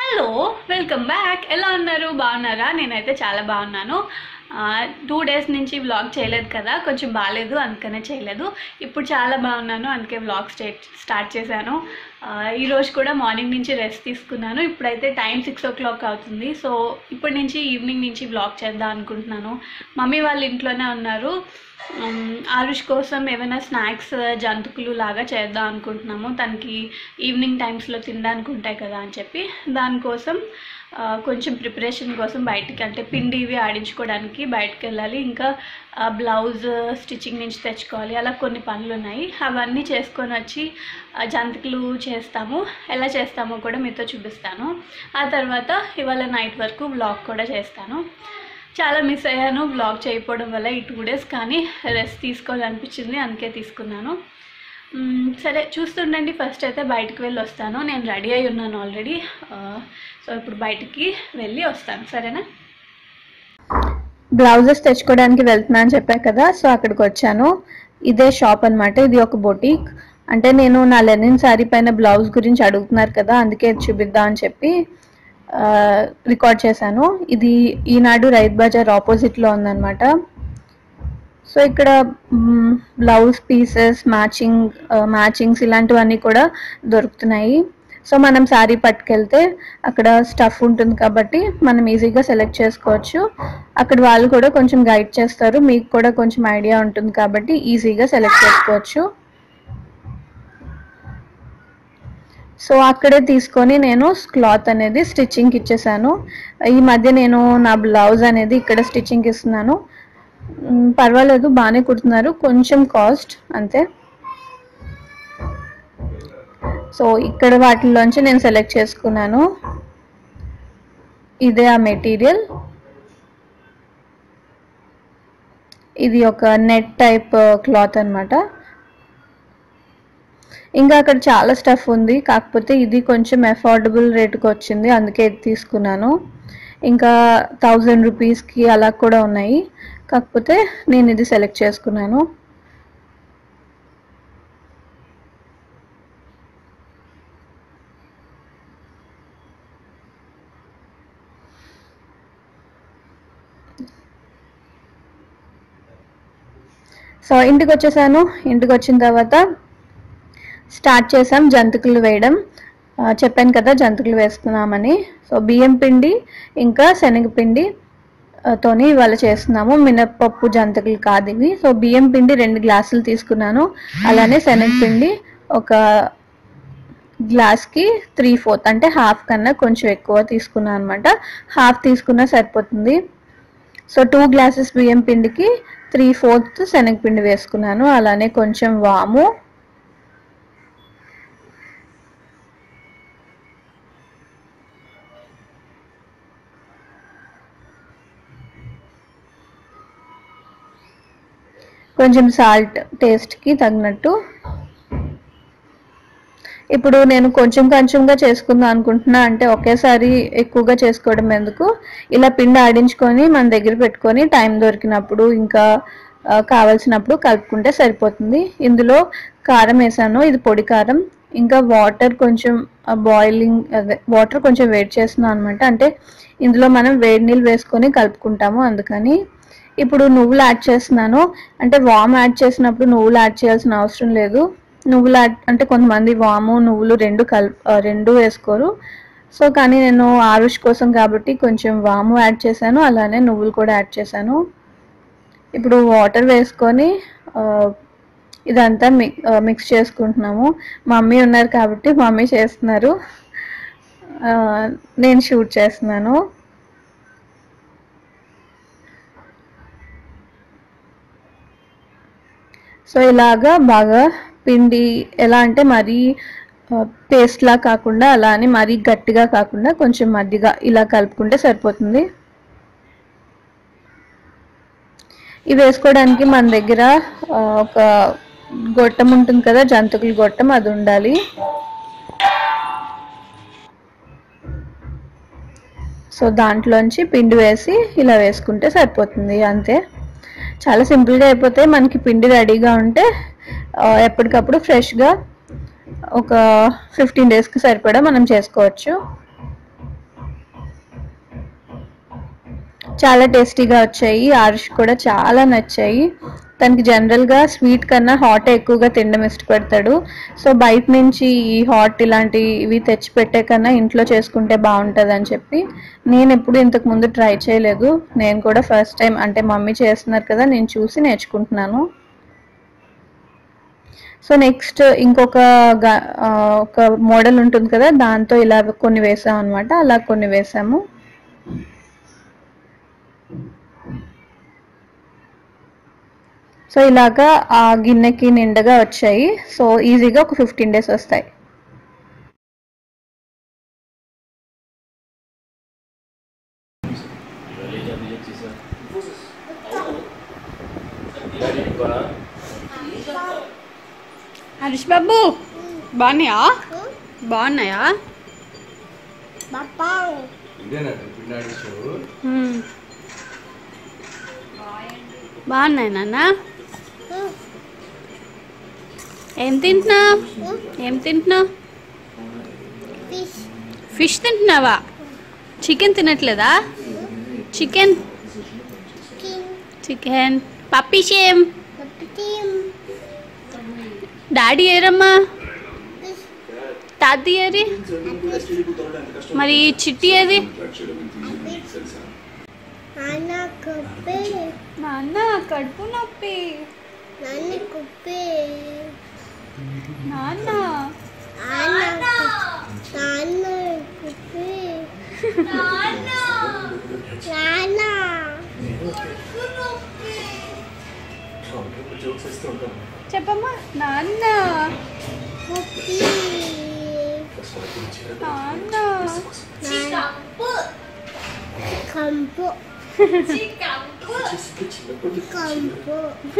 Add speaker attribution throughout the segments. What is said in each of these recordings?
Speaker 1: Hello welcome back ఎలా ఉన్నారు బాగున్నారా నేనైతే చాలా బాగున్నాను టూ డేస్ నుంచి వ్లాగ్ చేయలేదు కదా కొంచెం బాగాలేదు అందుకనే చేయలేదు ఇప్పుడు చాలా బాగున్నాను అందుకే వ్లాగ్ స్టేట్ స్టార్ట్ చేశాను ఆ, ఈరోజు కూడా మార్నింగ్ నుంచి రెస్ట్ తీసుకున్నాను ఇప్పుడైతే టైం సిక్స్ ఓ క్లాక్ అవుతుంది సో ఇప్పటి నుంచి ఈవినింగ్ నుంచి వ్లాగ్ చేద్దాం అనుకుంటున్నాను మమ్మీ వాళ్ళ ఇంట్లోనే ఉన్నారు ఉమ్, ఆరుష్ కోసం ఏమైనా స్నాక్స్ జంతుకులు లాగా చేద్దాం అనుకుంటున్నాము తనకి ఈవినింగ్ టైమ్స్లో తినడానికి ఉంటాయి కదా అని చెప్పి దానికోసం ఆ, కొంచెం ప్రిపరేషన్ కోసం బయటికి అంటే పిండి ఇవి ఆడించుకోవడానికి బయటకు వెళ్ళాలి ఇంకా ఆ, బ్లౌజ్ స్టిచ్చింగ్ నుంచి తెచ్చుకోవాలి అలా కొన్ని పనులు ఉన్నాయి అవన్నీ చేసుకొని వచ్చి ఆ, జంతికలు చేస్తాము ఎలా చేస్తామో కూడా మీతో చూపిస్తాను ఆ తర్వాత ఇవాళ నైట్ వరకు వ్లాగ్ కూడా చేస్తాను చాలా మిస్ అయ్యాను బ్లాగ్ చేయకపోవడం వల్ల ఈ టూ డేస్ కానీ రెస్ట్ తీసుకోవాలనిపించింది అందుకే తీసుకున్నాను మ్మ్, సరే చూస్తుండండి ఫస్ట్ అయితే బయటికి వెళ్ళి వస్తాను నేను రెడీ అయి ఉన్నాను ఆల్రెడీ సో ఇప్పుడు బయటికి వెళ్ళి వస్తాను సరేనా
Speaker 2: బ్లౌజెస్ తెచ్చుకోవడానికి వెళ్తున్నా అని చెప్పా కదా సో అక్కడికి వచ్చాను ఇదే షాప్ అన్నమాట ఇది ఒక బొటీక్ అంటే నేను నా లెనిన్ శారీ పైన బ్లౌజ్ గురించి అడుగుతున్నారు కదా అందుకే ఇది చూపిద్దాం అని చెప్పి రికార్డ్ చేశాను ఇది ఈనాడు రైత్ బజార్ ఆపోజిట్లో ఉందన్నమాట సో ఇక్కడ బ్లౌజ్ పీసెస్ మ్యాచింగ్ మ్యాచింగ్స్ ఇలాంటివన్నీ కూడా దొరుకుతున్నాయి సో మనం శారీ పట్టుకెళ్తే అక్కడ స్టఫ్ ఉంటుంది కాబట్టి మనం ఈజీగా సెలెక్ట్ చేసుకోవచ్చు అక్కడ వాళ్ళు కూడా కొంచెం గైడ్ చేస్తారు మీకు కూడా కొంచెం ఐడియా ఉంటుంది కాబట్టి ఈజీగా సెలెక్ట్ చేసుకోవచ్చు సో అక్కడే తీసుకొని నేను క్లాత్ అనేది స్టిచ్చింగ్కి ఇచ్చేసాను ఈ మధ్య నేను నా బ్లౌజ్ అనేది ఇక్కడ స్టిచ్చింగ్కి ఇస్తున్నాను మ్, పర్వాలేదు బాగానే కుడుతున్నారు కొంచెం కాస్ట్ అంతే సో ఇక్కడ వాటిలోంచి నేను సెలెక్ట్ చేసుకున్నాను ఇదే ఆ మెటీరియల్ ఇది ఒక నెట్ టైప్ క్లాత్ అన్నమాట ఇంకా అక్కడ చాలా స్టఫ్ ఉంది కాకపోతే ఇది కొంచెం అఫోర్డబుల్ రేటుకి వచ్చింది అందుకే ఇది తీసుకున్నాను ఇంకా థౌజండ్ రూపీస్కి అలా కూడా ఉన్నాయి కాకపోతే నేను ఇది సెలెక్ట్ చేసుకున్నాను సో ఇంటికి వచ్చేసాను ఇంటికి వచ్చిన తర్వాత స్టార్ట్ చేసాం జంతికలు వేయడం ఆ, చెప్పాను కదా జంతికలు వేస్తున్నామని సో బియ్యం పిండి ఇంకా శనగపిండి ఆ, తోని ఇవాళ చేస్తున్నాము మినప్పప్పు జంతికలు కాదు ఇవి సో బియ్యం పిండి రెండు గ్లాసులు తీసుకున్నాను అలానే శనగపిండి ఒక గ్లాస్కి త్రీ ఫోర్త్ అంటే హాఫ్ కన్నా కొంచెం ఎక్కువ తీసుకున్నాను అనమాట హాఫ్ తీసుకున్నా సరిపోతుంది సో టూ గ్లాసెస్ బియ్యం పిండికి త్రీ ఫోర్త్ శనగపిండి వేసుకున్నాను అలానే కొంచెం వాము కొంచెం సాల్ట్ టేస్ట్కి తగినట్టు ఇప్పుడు నేను కొంచెం కొంచెంగా చేసుకుందాం అనుకుంటున్నా అంటే ఒకేసారి ఎక్కువగా చేసుకోవడం ఎందుకు ఇలా పిండి ఆడించుకొని మన దగ్గర పెట్టుకొని టైం దొరికినప్పుడు ఇంకా ఆ, కావాల్సినప్పుడు కలుపుకుంటే సరిపోతుంది ఇందులో కారం వేసాను ఇది పొడి కారం ఇంకా వాటర్ కొంచెం బాయిలింగ్ అదే వాటర్ కొంచెం వేడి చేస్తున్నాను అనమాట అంటే ఇందులో మనం వేడి నీళ్ళు వేసుకొని కలుపుకుంటాము అందుకని ఇప్పుడు నువ్వులు యాడ్ చేస్తున్నాను అంటే వామ్ యాడ్ చేసినప్పుడు నువ్వులు యాడ్ చేయాల్సిన అవసరం లేదు నువ్వులు యాడ్ అంటే కొంతమంది వాము నువ్వులు రెండు కల్ ఆ, రెండు వేసుకోరు సో కానీ నేను ఆరుష్ కోసం కాబట్టి కొంచెం వాము యాడ్ చేశాను అలానే నువ్వులు కూడా యాడ్ చేశాను ఇప్పుడు వాటర్ వేసుకొని ఆ, ఇదంతా మిక్ మిక్స్ చేసుకుంటున్నాము మమ్మీ ఉన్నారు కాబట్టి మమ్మీ చేస్తున్నారు ఆ, నేను షూట్ చేస్తున్నాను సో ఇలాగా బాగా పిండి ఎలా అంటే మరీ పేస్ట్ లా కాకుండా అలా అని మరీ గట్టిగా కాకుండా కొంచెం మధ్యగా ఇలా కలుపుకుంటే సరిపోతుంది ఇవి వేసుకోవడానికి మన దగ్గర ఆ, ఒక గొట్టం ఉంటుంది కదా జంతుకుల గొట్టం అది ఉండాలి సో దాంట్లోంచి పిండి వేసి ఇలా వేసుకుంటే సరిపోతుంది అంతే చాలా సింపుల్గా అయిపోతే మనకి పిండి రెడీగా ఉంటే ఆ, ఎప్పటికప్పుడు ఫ్రెష్గా ఒక ఫిఫ్టీన్ డేస్కి సరిపడా మనం చేసుకోవచ్చు చాలా టేస్టీగా వచ్చాయి ఆరుష్ కూడా చాలా నచ్చాయి తనకి జనరల్గా స్వీట్ కన్నా హాట్ ఎక్కువగా తినడం ఇష్టపడతాడు సో బయట నుంచి ఈ హాట్ ఇలాంటివి తెచ్చి పెట్టే కన్నా ఇంట్లో చేసుకుంటే బాగుంటుంది అని చెప్పి నేను ఎప్పుడు ఇంతకు ముందు ట్రై చేయలేదు నేను కూడా ఫస్ట్ టైం అంటే మమ్మీ చేస్తున్నారు కదా నేను చూసి నేర్చుకుంటున్నాను సో నెక్స్ట్ ఇంకొక గా- ఆ, ఒక మోడల్ ఉంటుంది కదా దాంతో ఇలా కొన్ని వేసాం అనమాట అలా కొన్ని వేసాము సో ఇలాగా ఆ గిన్నెకి నిండుగా వచ్చాయి సో ఈజీగా ఒక ఫిఫ్టీన్ డేస్ వస్తాయి
Speaker 1: హరీష్ బాబు బాగున్నాయా బాగున్నాయా
Speaker 3: ఇదేనా పిన్నాడి షో
Speaker 1: మ్మ్. బాగున్నాయి నాన్న ఏం తింటున్నావు ఏం తింటున్నావు ఫిష్ తింటున్నావా చికెన్ తినట్లేదా chicken chicken puppy shame daddy ఏరమ్మా తాతీ ఏరి మరి చిట్టి ఏది నాన్న కడుపు నొప్పి నాన్న
Speaker 3: జోక్స్ ఇస్తూ ఉంటాం
Speaker 1: చెప్పమ్మా నాన్న నాన్న
Speaker 4: కంపు
Speaker 3: చిన్నప్పటి
Speaker 4: కంపు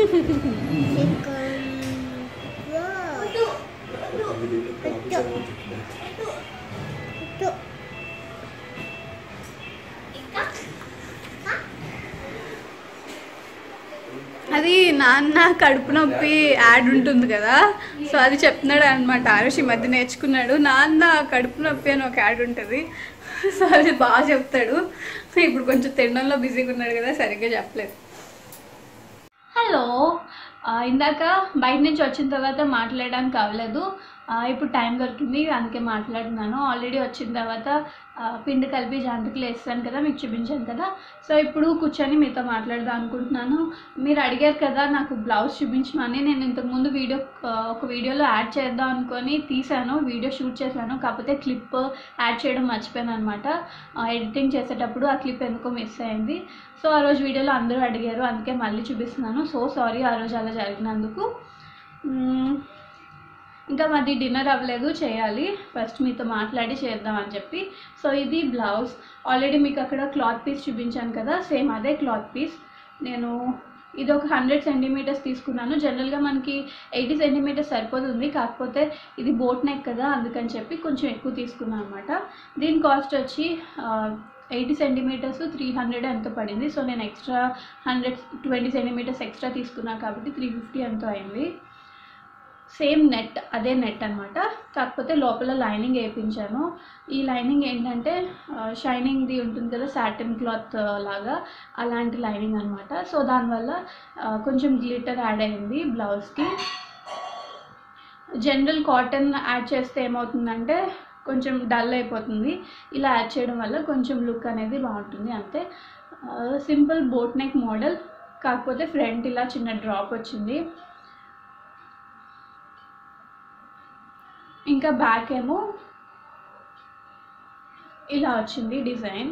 Speaker 1: అది నాన్న కడుపు నొప్పి యాడ్ ఉంటుంది కదా సో అది చెప్తున్నాడు అనమాట ఆరుష్ ఈ మధ్య నేర్చుకున్నాడు నాన్న కడుపు నొప్పి అని ఒక యాడ్ ఉంటుంది సో అది బాగా చెప్తాడు ఇప్పుడు కొంచెం తినడంలో బిజీగా ఉన్నాడు కదా సరిగ్గా చెప్పలేదు హలో ఆ, ఇందాక బయట నుంచి వచ్చిన తర్వాత మాట్లాడడానికి అవ్వలేదు ఆ, ఇప్పుడు టైం దొరికింది అందుకే మాట్లాడుతున్నాను ఆల్రెడీ వచ్చిన తర్వాత ఆ, పిండి కలిపి జంతికలు వేస్తాను కదా మీకు చూపించాను కదా సో ఇప్పుడు కూర్చొని మీతో మాట్లాడదాం అనుకుంటున్నాను మీరు అడిగారు కదా నాకు బ్లౌజ్ చూపించమని నేను ఇంతకుముందు వీడియో ఆ, ఒక వీడియోలో యాడ్ చేద్దాం అనుకొని తీసాను వీడియో షూట్ చేశాను కాకపోతే క్లిప్ యాడ్ చేయడం మర్చిపోయాను అనమాట ఎడిటింగ్ చేసేటప్పుడు ఆ క్లిప్ ఎందుకో మిస్ అయింది సో ఆ రోజు వీడియోలో అందరూ అడిగారు అందుకే మళ్ళీ చూపిస్తున్నాను సో సారీ ఆ రోజు అలా జరిగినందుకు మ్మ్. ఇంకా మాది డిన్నర్ అవ్వలేదు చేయాలి ఫస్ట్ మీతో మాట్లాడి చేద్దాం అని చెప్పి సో ఇది బ్లౌజ్ ఆల్రెడీ మీకు అక్కడ క్లాత్ పీస్ చూపించాను కదా సేమ్ అదే క్లాత్ పీస్ నేను ఇది ఒక హండ్రెడ్ సెంటీమీటర్స్ తీసుకున్నాను జనరల్గా మనకి ఎయిటీ సెంటీమీటర్స్ సరిపోతుంది కాకపోతే ఇది బోట్ నెక్ కదా అందుకని చెప్పి కొంచెం ఎక్కువ తీసుకున్నాను అనమాట దీని కాస్ట్ వచ్చి ఎయిటీ సెంటీమీటర్స్ త్రీ హండ్రెడ్ ఎంతో పడింది సో నేను extra hundred twenty centimeters extra తీసుకున్నాను కాబట్టి త్రీ ఫిఫ్టీ ఎంతో అయింది సేమ్ నెట్ అదే నెట్ అనమాట కాకపోతే లోపల లైనింగ్ వేయించాను ఈ లైనింగ్ ఏంటంటే షైనింగ్ది ఉంటుంది కదా సాటిన్ క్లాత్ లాగా అలాంటి లైనింగ్ అనమాట సో దానివల్ల ఆ, కొంచెం గ్లిటర్ యాడ్ అయింది బ్లౌజ్కి జనరల్ కాటన్ యాడ్ చేస్తే ఏమవుతుందంటే కొంచెం డల్ అయిపోతుంది ఇలా యాడ్ చేయడం వల్ల కొంచెం లుక్ అనేది బాగుంటుంది అంతే సింపుల్ బోట్ నెక్ మోడల్ కాకపోతే ఫ్రంట్ ఇలా చిన్న డ్రాప్ వచ్చింది ఇంకా బ్యాక్ ఏమో ఇలా వచ్చింది డిజైన్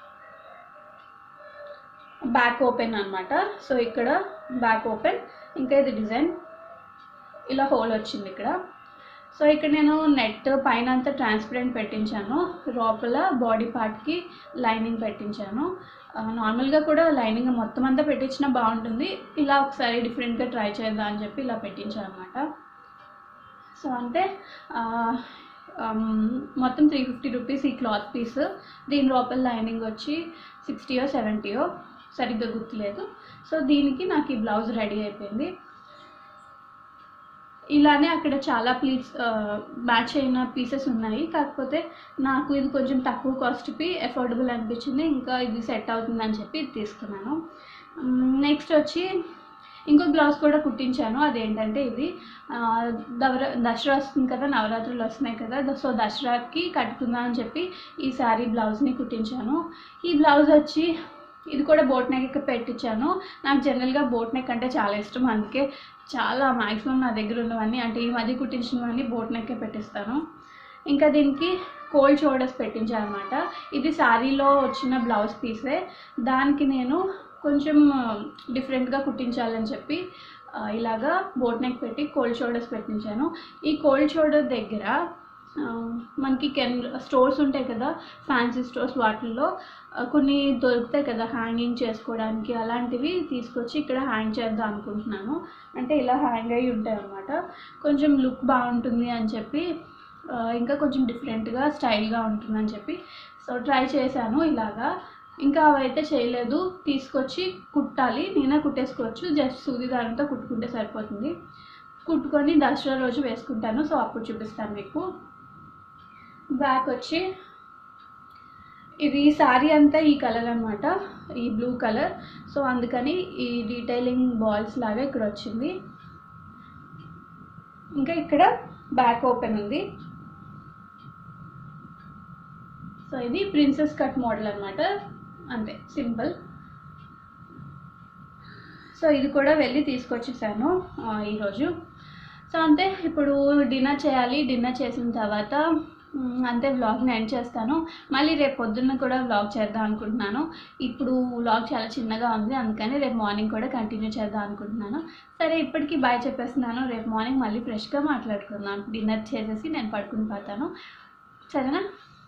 Speaker 1: బ్యాక్ ఓపెన్ అన్నమాట సో ఇక్కడ బ్యాక్ ఓపెన్ ఇంకా ఇది డిజైన్ ఇలా హోల్ వచ్చింది ఇక్కడ సో ఇక్కడ నేను నెట్ పైన అంతా ట్రాన్స్పరెంట్ పెట్టించాను లోపల బాడీ పార్ట్కి లైనింగ్ పెట్టించాను నార్మల్గా కూడా లైనింగ్ మొత్తం అంతా పెట్టించినా బాగుంటుంది ఇలా ఒకసారి డిఫరెంట్గా ట్రై చేద్దాం అని చెప్పి ఇలా పెట్టించాను అనమాట సో అంటే ఆ, ఆమ్, మొత్తం త్రీ ఫిఫ్టీ రూపీస్ ఈ క్లాత్ పీస్ దీని లోపల లైనింగ్ వచ్చి సిక్స్టీయో సెవెంటీయో సరిగ్గా గుర్తులేదు సో దీనికి నాకు ఈ బ్లౌజ్ రెడీ అయిపోయింది ఇలానే అక్కడ చాలా ప్లీస్ మ్యాచ్ అయిన పీసెస్ ఉన్నాయి కాకపోతే నాకు ఇది కొంచెం తక్కువ కాస్ట్కి అఫోర్డబుల్ అనిపించింది ఇంకా ఇది సెట్ అవుతుందని చెప్పి ఇది తీసుకున్నాను నెక్స్ట్ వచ్చి ఇంకో బ్లౌజ్ కూడా కుట్టించాను అదేంటంటే ఇది ఆ, దవర దసరా వస్తుంది కదా నవరాత్రులు వస్తున్నాయి కదా ద- సో దసరాకి కట్టుకుందాం అని చెప్పి ఈ శారీ బ్లౌజ్ని కుట్టించాను ఈ బ్లౌజ్ వచ్చి ఇది కూడా బోట్ నెక్ పెట్టించాను నాకు జనరల్గా బోట్ నెక్ అంటే చాలా ఇష్టం అందుకే చాలా మ్యాక్సిమం నా దగ్గర ఉన్నవన్నీ అంటే ఈ మధ్య కుట్టించినవన్నీ బోట్ నెక్కే పెట్టిస్తాను ఇంకా దీనికి కోల్డ్ షోల్డర్స్ పెట్టించాను అనమాట ఇది శారీలో వచ్చిన బ్లౌజ్ పీసే దానికి నేను కొంచెం డిఫరెంట్గా కుట్టించాలని చెప్పి ఆ, ఇలాగా బోట్ నెక్ పెట్టి కోల్డ్ షోల్డర్స్ పెట్టించాను ఈ కోల్డ్ షోల్డర్ దగ్గర ఆ, మనకి కెన్ స్టోర్స్ ఉంటాయి కదా ఫ్యాన్సీ స్టోర్స్ వాటిల్లో ఆ, కొన్ని దొరుకుతాయి కదా హ్యాంగింగ్ చేసుకోవడానికి అలాంటివి తీసుకొచ్చి ఇక్కడ హ్యాంగ్ చేద్దాం అనుకుంటున్నాను అంటే ఇలా హ్యాంగ్ అయ్యి ఉంటాయి అన్నమాట కొంచెం లుక్ బాగుంటుంది అని చెప్పి ఆ, ఇంకా కొంచెం డిఫరెంట్గా స్టైల్గా ఉంటుందని చెప్పి సో ట్రై చేశాను ఇలాగా ఇంకా అవైతే చేయలేదు తీసుకొచ్చి కుట్టాలి నేనే కుట్టేసుకోవచ్చు జస్ట్ సూది దారంతో కుట్టుకుంటే సరిపోతుంది కుట్టుకొని దసరా రోజు వేసుకుంటాను సో అప్పుడు చూపిస్తాను మీకు బ్యాక్ వచ్చి ఇది శారీ అంతా ఈ కలర్ అనమాట ఈ బ్లూ కలర్ సో అందుకని ఈ డీటెయిలింగ్ బాల్స్ లాగా ఇక్కడ వచ్చింది ఇంకా ఇక్కడ బ్యాక్ ఓపెన్ ఉంది సో ఇది ప్రిన్సెస్ కట్ మోడల్ అనమాట అంతే సింపుల్ సో ఇది కూడా వెళ్ళి తీసుకొచ్చేసాను ఆ, ఈరోజు సో అంతే ఇప్పుడు డిన్నర్ చేయాలి డిన్నర్ చేసిన తర్వాత మ్, అంతే వ్లాగ్ని ఎండ్ చేస్తాను మళ్ళీ రేపు పొద్దున్న కూడా వ్లాగ్ చేద్దాం అనుకుంటున్నాను ఇప్పుడు వ్లాగ్ చాలా చిన్నగా ఉంది అందుకని రేపు మార్నింగ్ కూడా కంటిన్యూ చేద్దాం అనుకుంటున్నాను సరే ఇప్పటికీ బాయ్ చెప్పేస్తున్నాను రేపు మార్నింగ్ మళ్ళీ ఫ్రెష్గా మాట్లాడుకుందాం డిన్నర్ చేసేసి నేను పడుకుని పోతాను సరేనా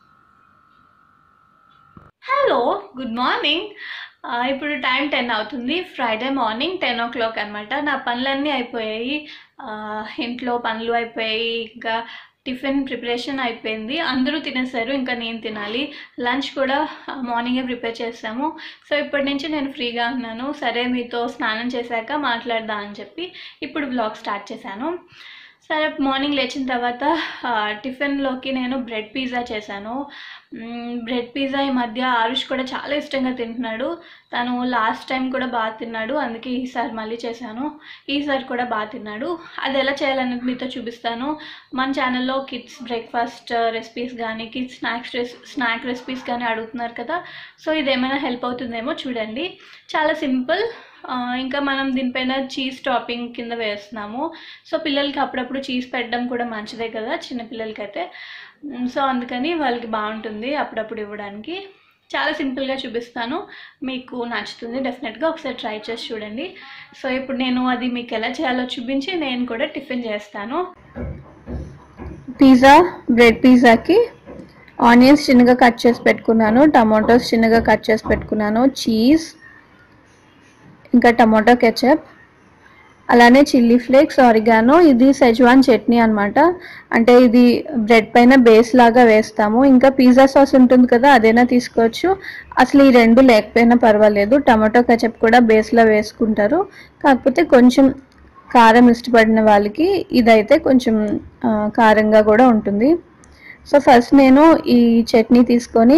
Speaker 1: హలో గుడ్ మార్నింగ్ ఆ, ఇప్పుడు టైం టెన్ అవుతుంది Friday morning ten o'clock అనమాట నా పనులన్నీ అయిపోయాయి ఆ, ఇంట్లో పనులు అయిపోయాయి ఇంకా టిఫిన్ ప్రిపరేషన్ అయిపోయింది అందరూ తినేసారు ఇంకా నేను తినాలి లంచ్ కూడా మార్నింగే ప్రిపేర్ చేసాము సో ఇప్పటి నుంచి నేను ఫ్రీగా ఉన్నాను సరే మీతో స్నానం చేశాక మాట్లాడదా అని చెప్పి ఇప్పుడు బ్లాగ్ స్టార్ట్ చేశాను సరే మార్నింగ్ లేచిన తర్వాత ఆ, టిఫిన్లోకి నేను బ్రెడ్ పిజ్జా చేశాను మ్మ్, బ్రెడ్ పిజ్జా ఈ మధ్య ఆరుష్ కూడా చాలా ఇష్టంగా తింటున్నాడు తను లాస్ట్ టైం కూడా బాగా తిన్నాడు అందుకే ఈసారి మళ్ళీ చేశాను ఈసారి కూడా బాగా తిన్నాడు అది ఎలా చేయాలనేది మీతో చూపిస్తాను మన ఛానల్లో కిడ్స్ బ్రేక్ఫాస్ట్ రెసిపీస్ కానీ కిడ్స్ స్నాక్స్ రెస్ స్నాక్ రెసిపీస్ కానీ అడుగుతున్నారు కదా సో ఇది ఏమైనా హెల్ప్ అవుతుందేమో చూడండి చాలా సింపుల్ ఆ, ఇంకా మనం దీనిపైన చీజ్ టాపింగ్ కింద వేస్తున్నాము సో పిల్లలకి అప్పుడప్పుడు చీజ్ పెట్టడం కూడా మంచిదే కదా చిన్న పిల్లలకైతే మ్, సో అందుకని వాళ్ళకి బాగుంటుంది అప్పుడప్పుడు ఇవ్వడానికి చాలా సింపుల్గా చూపిస్తాను మీకు నచ్చుతుంది డెఫినెట్గా ఒకసారి ట్రై చేసి చూడండి సో ఇప్పుడు నేను అది మీకు ఎలా చేయాలో చూపించి నేను కూడా టిఫిన్ చేస్తాను
Speaker 2: పిజ్జా బ్రెడ్ పిజ్జాకి ఆనియన్స్ చిన్నగా కట్ చేసి పెట్టుకున్నాను టమాటోస్ చిన్నగా కట్ చేసి పెట్టుకున్నాను చీజ్ ఇంకా టమాటో కెచప్ అలానే చిల్లీ ఫ్లేక్స్ ఆరిగానో ఇది సెజ్వాన్ చట్నీ అన్నమాట అంటే ఇది బ్రెడ్ పైన బేస్ లాగా వేస్తాము ఇంకా పిజ్జా సాస్ ఉంటుంది కదా అదైనా తీసుకోవచ్చు అసలు ఈ రెండు లేకపోయినా పర్వాలేదు టమాటో కెచప్ కూడా బేస్లో వేసుకుంటారు కాకపోతే కొంచెం కారం ఇష్టపడిన వాళ్ళకి ఇదైతే కొంచెం ఆ, కారంగా కూడా ఉంటుంది సో ఫస్ట్ నేను ఈ చట్నీ తీసుకొని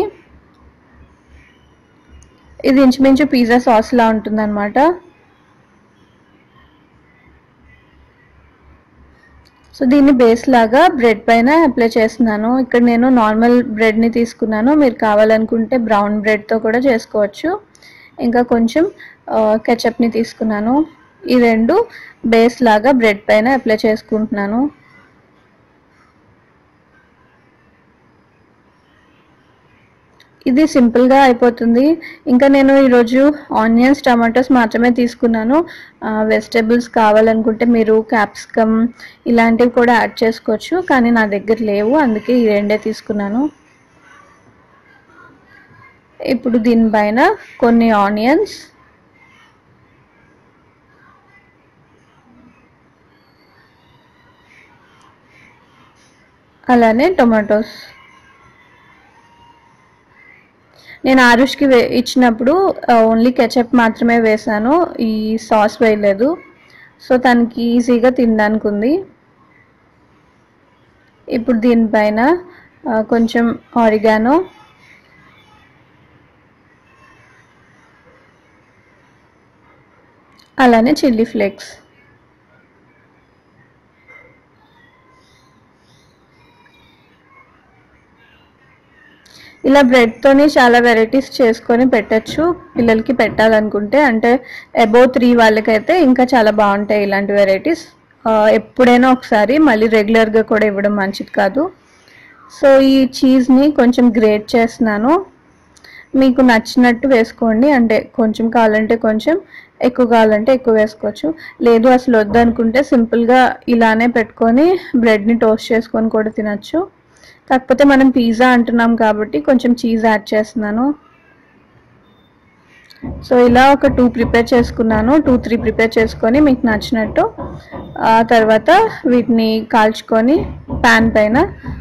Speaker 2: ఇది ఇంచుమించు పిజ్జా సాస్లా ఉంటుందన్నమాట సో దీన్ని బేస్ లాగా బ్రెడ్ పైన అప్లై చేస్తున్నాను ఇక్కడ నేను నార్మల్ బ్రెడ్ని తీసుకున్నాను మీరు కావాలనుకుంటే బ్రౌన్ బ్రెడ్తో కూడా చేసుకోవచ్చు ఇంకా కొంచెం కెచప్ని తీసుకున్నాను ఈ రెండు బేస్ లాగా బ్రెడ్ పైన అప్లై చేసుకుంటున్నాను ఇది సింపుల్గా అయిపోతుంది ఇంకా నేను ఈరోజు ఆనియన్స్ టమాటోస్ మాత్రమే తీసుకున్నాను వెజిటేబుల్స్ కావాలనుకుంటే మీరు క్యాప్సికమ్ ఇలాంటివి కూడా యాడ్ చేసుకోవచ్చు కానీ నా దగ్గర లేవు అందుకే ఈ రెండే తీసుకున్నాను ఇప్పుడు దీనిపైన కొన్ని ఆనియన్స్ అలానే టొమాటోస్ నేను ఆరుష్కి వే ఇచ్చినప్పుడు ఓన్లీ కెచప్ మాత్రమే వేసాను ఈ సాస్ వేయలేదు సో తనకి ఈజీగా తినడానికి ఉంది ఇప్పుడు దీనిపైన ఆ, కొంచెం ఆరిగానో అలానే చిల్లీ ఫ్లేక్స్ ఇలా బ్రెడ్తోని చాలా వెరైటీస్ చేసుకొని పెట్టచ్చు పిల్లలకి పెట్టాలనుకుంటే అంటే అబౌవ్ త్రీ వాళ్ళకైతే ఇంకా చాలా బాగుంటాయి ఇలాంటి వెరైటీస్ ఎప్పుడైనా ఒకసారి మళ్ళీ రెగ్యులర్గా కూడా ఇవ్వడం మంచిది కాదు సో ఈ చీజ్ని కొంచెం గ్రేట్ చేస్తున్నాను మీకు నచ్చినట్టు వేసుకోండి అంటే కొంచెం కావాలంటే కొంచెం ఎక్కువ కావాలంటే ఎక్కువ వేసుకోవచ్చు లేదు అసలు వద్దనుకుంటే సింపుల్గా ఇలానే పెట్టుకొని బ్రెడ్ని టోస్ట్ చేసుకొని కూడా తినచ్చు కాకపోతే మనం పిజ్జా అంటున్నాం కాబట్టి కొంచెం చీజ్ యాడ్ చేస్తున్నాను సో ఇలా ఒక టూ ప్రిపేర్ చేసుకున్నాను టూ త్రీ ప్రిపేర్ చేసుకొని మీకు నచ్చినట్టు ఆ తర్వాత వీటిని కాల్చుకొని ప్యాన్ పైన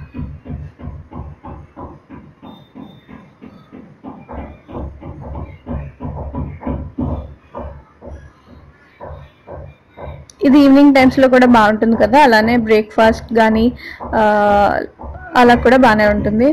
Speaker 2: ఇది ఈవినింగ్ టైమ్స్లో కూడా బాగుంటుంది కదా అలానే బ్రేక్ఫాస్ట్ కానీ అలా కూడా బాగానే ఉంటుంది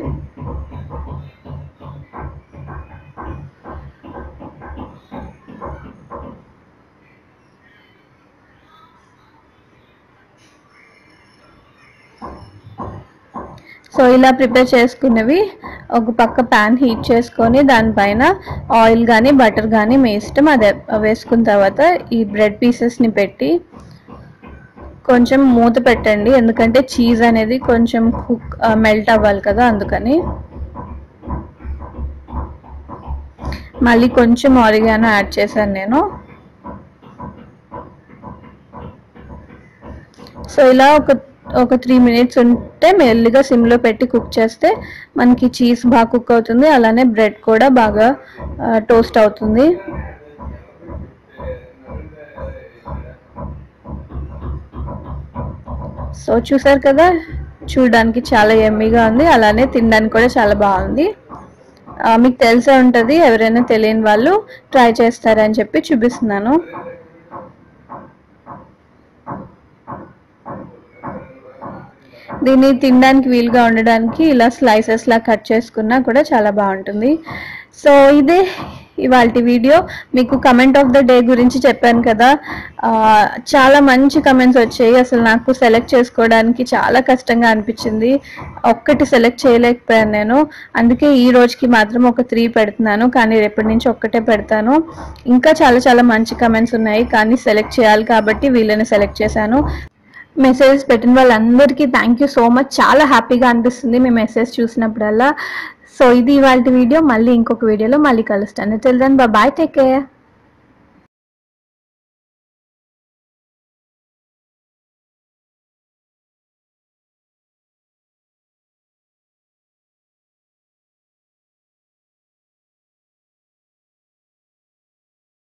Speaker 2: సో ఇలా ప్రిపేర్ చేసుకున్నవి ఒక పక్క ప్యాన్ హీట్ చేసుకొని దానిపైన ఆయిల్ కానీ బటర్ కానీ మీ ఇష్టం అది వేసుకున్న తర్వాత ఈ బ్రెడ్ పీసెస్ని పెట్టి కొంచెం మూత పెట్టండి ఎందుకంటే చీజ్ అనేది కొంచెం కుక్ మెల్ట్ అవ్వాలి కదా అందుకని మళ్ళీ కొంచెం ఆరిగానో యాడ్ చేశాను నేను సో ఇలా ఒక ఒక త్రీ మినిట్స్ ఉంటే మెల్లిగా సిమ్లో పెట్టి కుక్ చేస్తే మనకి చీజ్ బాగా కుక్ అవుతుంది అలానే బ్రెడ్ కూడా బాగా టోస్ట్ అవుతుంది సో చూసారు కదా చూడడానికి చాలా ఎమ్మీగా ఉంది అలానే తినడానికి కూడా చాలా బాగుంది ఆ, మీకు తెలిసే ఉంటుంది ఎవరైనా తెలియని వాళ్ళు ట్రై చేస్తారని చెప్పి చూపిస్తున్నాను దీన్ని తినడానికి వీలుగా ఉండడానికి ఇలా స్లైసెస్ లా కట్ చేసుకున్నా కూడా చాలా బాగుంటుంది సో ఇదే ఇవాళ వీడియో మీకు కమెంట్ ఆఫ్ ద డే గురించి చెప్పాను కదా ఆ, చాలా మంచి కమెంట్స్ వచ్చాయి అసలు నాకు సెలెక్ట్ చేసుకోవడానికి చాలా కష్టంగా అనిపించింది ఒక్కటి సెలెక్ట్ చేయలేకపోయాను నేను అందుకే ఈ రోజుకి మాత్రం ఒక త్రీ పెడుతున్నాను కానీ రేపటి నుంచి ఒక్కటే పెడతాను ఇంకా చాలా చాలా మంచి కమెంట్స్ ఉన్నాయి కానీ సెలెక్ట్ చేయాలి కాబట్టి వీళ్ళని సెలెక్ట్ చేశాను మెసేజెస్ పెట్టిన వాళ్ళందరికీ థ్యాంక్ యూ సో మచ్ చాలా హ్యాపీగా అనిపిస్తుంది మీ మెసేజ్ చూసినప్పుడల్లా సో ఇది ఇవాళ వీడియో మళ్ళీ ఇంకొక వీడియోలో మళ్ళీ కలుస్తాను తెలియదు బాయ్ టేక్ కేర్